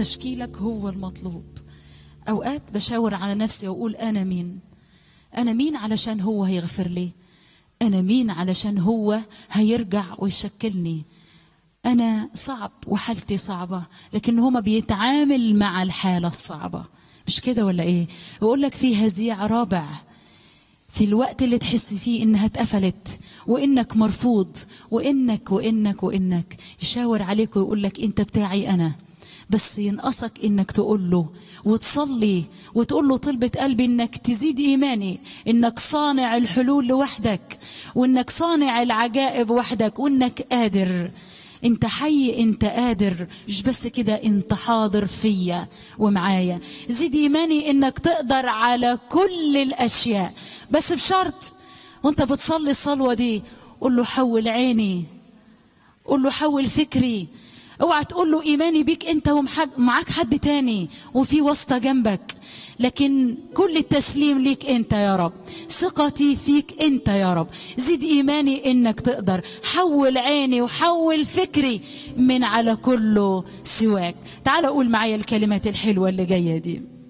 تشكيلك هو المطلوب اوقات بشاور على نفسي واقول انا مين انا مين علشان هو هيغفر لي انا مين علشان هو هيرجع ويشكلني انا صعب وحالتي صعبه لكن هو ما بيتعامل مع الحاله الصعبه مش كده ولا ايه بقول لك في هزيع رابع في الوقت اللي تحس فيه انها اتقفلت وانك مرفوض وانك وانك وانك يشاور عليك ويقول لك انت بتاعي انا بس ينقصك انك تقول له وتصلي وتقول له طلبة قلبي انك تزيد ايماني انك صانع الحلول لوحدك وانك صانع العجائب وحدك وانك قادر انت حي انت قادر مش بس كده انت حاضر فيا ومعايا زيد ايماني انك تقدر على كل الاشياء بس بشرط وانت بتصلي الصلوه دي قول له حول عيني قول له حول فكري اوعى تقول له ايماني بيك انت ومعاك حد تاني وفي واسطه جنبك لكن كل التسليم ليك انت يا رب ثقتي فيك انت يا رب زيد ايماني انك تقدر حول عيني وحول فكري من على كله سواك تعال قول معايا الكلمات الحلوه اللي جايه دي